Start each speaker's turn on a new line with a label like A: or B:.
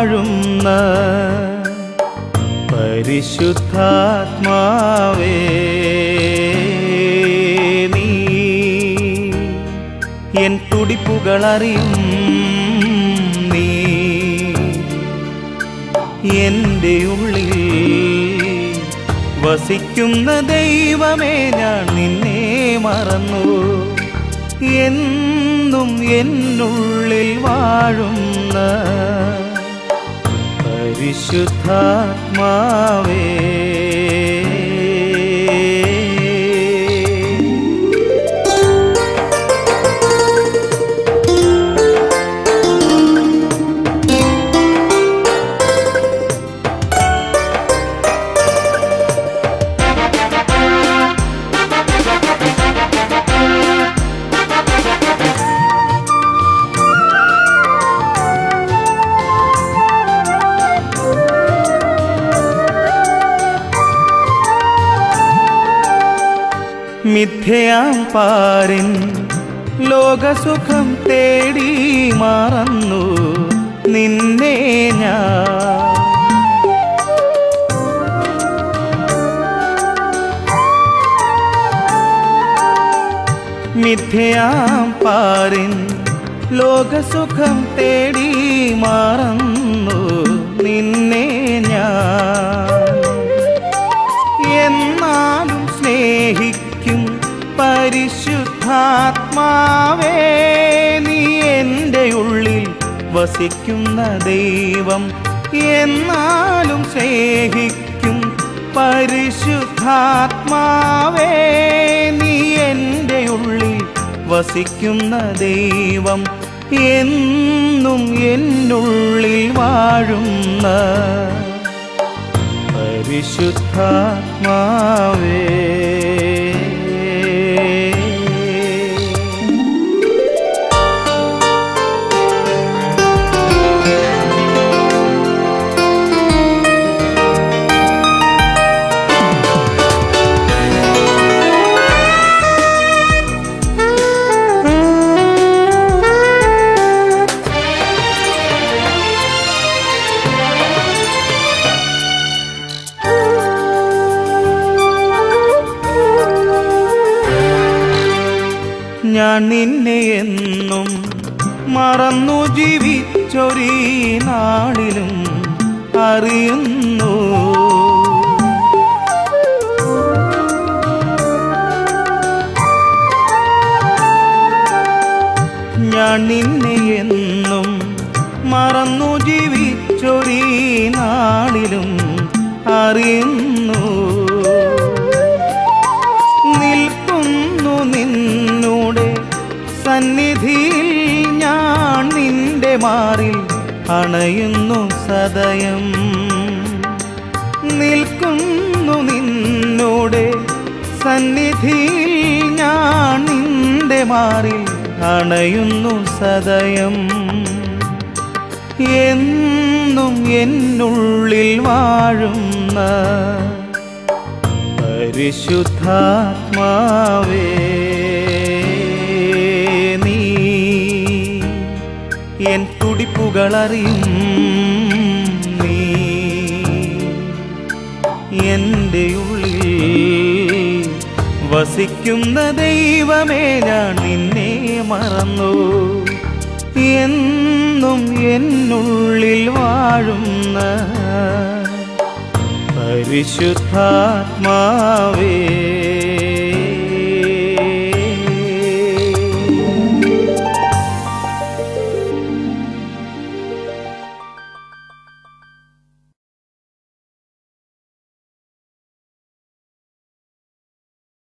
A: വാഴുന്ന പരിശുദ്ധാത്മാവേ നീ എൻ തുടിപ്പുകളറിയും നീ എൻ്റെ ഉള്ളിൽ വസിക്കുന്ന ദൈവമേ ഞാൻ നിന്നെ മറന്നു എന്നും എന്നുള്ളിൽ വാഴുന്ന പരിശുദ്ധാത്മാവേ മിഥ്യയാം പാരിൻ ലോകസുഖം തേടി മറന്നു നിന്നെ ഞാൻ മിഥ്യയാം പാരിൻ ലോകസുഖം തേടി മറന്നു നിന്നെ ഞാൻ എന്നാലും സ്നേഹിക്കും പരിശുദ്ധാത്മാവേ നീ എൻ്റെ ഉള്ളിൽ വസിക്കുന്ന ദൈവം എന്നാലും സ്നേഹിക്കും പരിശുദ്ധാത്മാവേ നീ എൻ്റെ ഉള്ളിൽ വസിക്കുന്ന ദൈവം എന്നും എന്നുള്ളിൽ വാഴുന്ന പരിശുദ്ധാത്മാവേ ഞാൻ നിന്നെ എന്നും മറന്നു ജീവിച്ചൊരീ നാളിലും അറിയുന്നു ഞാൻ നിന്നെ എന്നും മറന്നു ജീവിച്ചൊരീ നാളിലും അറിയുന്നു നിൽക്കുന്നു നിന്നൂടെ സന്നിധിയിൽ ഞാൻ നിന്റെ മാറിൽ അണയുന്നു സദയം നിൽക്കുന്നു നിന്നൂടെ സന്നിധിയിൽ ഞാൻ നിന്റെ മാറിൽ അണയുന്നു സദയം എന്നും എന്നുള്ളിൽ വാഴുന്ന പരിശുദ്ധാത്മാവേ നീ എൻ തുടിപ്പുകളറിയും നീ എൻ്റെ ഉള്ളിൽ വസിക്കുന്ന ദൈവമേ ഞാൻ നിന്നെ മറന്നു എന്നും എന്നുള്ളിൽ വാഴുന്ന പരിശുദ്ധാത്മാവേ